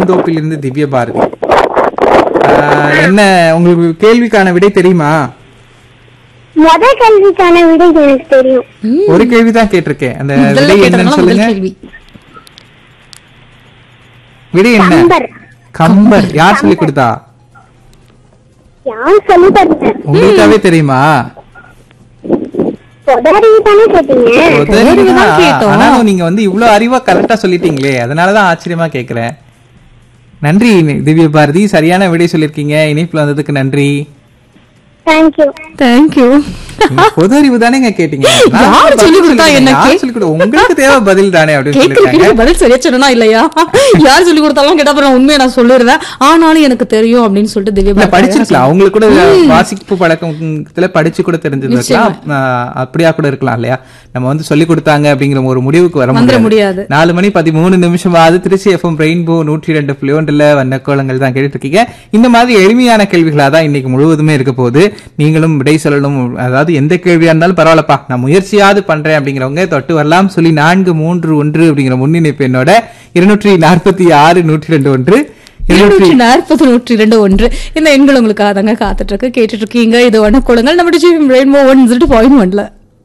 பூந்தோப்பிலிருந்து திவ்ய பாரதி ஆஹ், என்ன உங்களுக்கு கேள்விக்கான விடை தெரியுமா முத கல்விக்கான விடை எனக்கு தெரியும் ஒரு கேள்விதான் கேட்டிருக்கேன் அந்த முதல்ல விடை என்னன்னு கேட்டதுனால முதல் சொல்லுங்க கேள்வி விடை என்ன கம்பர் கம்பர் யார் சொல்லி கொடுத்தா யார் சொல்லி தரீங்க உங்களுக்காவே தெரியுமா தொடரி தானே கேட்டீங்க உதவிதான். தான் கேட்டோம். ஆனாலும் நீங்க வந்து இவ்வளவு அறிவா கரெக்டா சொல்லிட்டீங்களே அதனாலதான் ஆச்சரியமா கேக்குறேன் நன்றி திவ்ய பாரதி சரியான விடை சொல்லிருக்கீங்க இணைப்புல வந்ததுக்கு நன்றி தேங்க்யூ தேங்க்யூ நீங்க பொது அறிவு தானேங்க கேட்டீங்க நான் யார் பதில் சொல்லிக் கொடுத்தா சொல்லிட்டேன். என்ன யார் கே- சொல்லிக் கொடுத்தா? உங்களுக்கு தேவை பதில் தானே அப்படின்னு கேட்கிற சொல்லிருக்காங்க கேள்வி பதில் சரியா சொன்னா இல்லையா யார் சொல்லி கொடுத்தாலும் கேட்டா அப்புறம் உண்மையை நான் சொல்லிடுவேன் ஆனாலும் எனக்கு தெரியும் அப்படின்னு சொல்லிட்டு திவ்யா இல்ல பாரதி படிச்சிருக்கலாம் அவங்களுக்கு கூட வாசிப்பு பழக்கத்துல படிச்சு கூட தெரிஞ்சிருக்கலாம் ஆஹ் அப்படியா கூட இருக்கலாம் இல்லையா நம்ம வந்து சொல்லி கொடுத்தாங்க அப்படிங்கிற ஒரு முடிவுக்கு வர வந்துட முடியாது முடியாது. நாலு மணி பதிமூணு நிமிஷமாவது திருச்சி எஃப்எம் ரெயின்போ நூற்றி ரெண்டு புள்ளியொன்றுல வண்ணக்கோலங்கள் தான் கேட்டுட்டு இருக்கீங்க இந்த மாதிரி எளிமையான கேள்விகளா தான் இன்னைக்கு முழுவதுமே இருக்க போகுது நீங்களும் விடை சொல்லணும் அதாவது எந்த கேள்வியா இருந்தாலும் பரவாயில்லப்பா நான் முயற்சியாவது பண்றேன் அப்படிங்கிறவங்க தொட்டு வரலாம் சொல்லி நான்கு மூன்று ஒன்று அப்படிங்கிற முன்னிணைப்பு என்னோட இருநூற்றி நாற்பத்தி ஆறு நூற்றி ரெண்டு ஒன்று இருநூற்றி நாற்பது நூற்றி இரண்டு ஒன்று இந்த எண்கள் உங்களுக்காக தாங்க காத்துட்டு இருக்கு கேட்டுட்டு இருக்கீங்க இது வண்ணக்குளங்கள் நம்ம ஜிஎம் ரெயின்போ ஒன் சொல்லிட்டு பாயிண்ட் ஒன்ல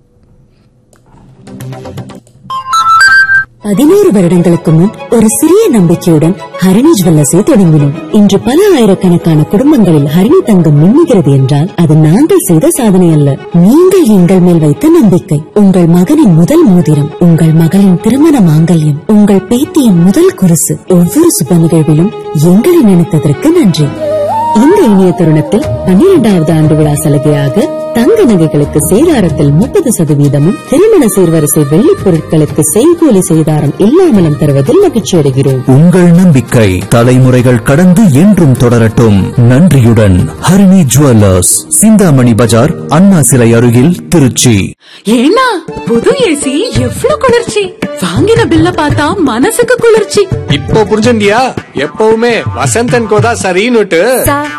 பதினோரு வருடங்களுக்கு முன் ஒரு சிறிய நம்பிக்கையுடன் ஹரிணி ஜுவல்லர்ஸை தொடங்கினோம் இன்று பல ஆயிரக்கணக்கான குடும்பங்களில் ஹரிணி தங்கம் மின்னுகிறது என்றால் அது நாங்கள் செய்த சாதனை அல்ல நீங்கள் எங்கள் மேல் வைத்த நம்பிக்கை உங்கள் மகனின் முதல் மோதிரம் உங்கள் மகளின் திருமண மாங்கல்யம் உங்கள் பேத்தியின் முதல் குருசு ஒவ்வொரு சுப நிகழ்விலும் எங்களை நினைத்ததற்கு நன்றி இந்த இனிய தருணத்தில் பன்னிரெண்டாவது ஆண்டு விழா சலுகையாக தங்க நகைகளுக்கு சேதாரத்தில் முப்பது சதவீதமும் திருமண சீர்வரிசை வெள்ளிப் பொருட்களுக்கு செய்கூலி சேதாரம் இல்லாமலும் தருவதில் மகிழ்ச்சி அடைகிறோம் உங்கள் நம்பிக்கை தலைமுறைகள் கடந்து என்றும் தொடரட்டும் நன்றியுடன் ஹரிணி ஜுவல்லர்ஸ் சிந்தாமணி பஜார் அண்ணா சிலை அருகில் திருச்சி ஏன்னா புது ஏசி எவ்ளோ குளிர்ச்சி வாங்கின பில்ல பார்த்தா மனசுக்கு குளிர்ச்சி இப்போ புரிஞ்சுண்டியா எப்பவுமே வசந்தன் கோதா சரின்னுட்டு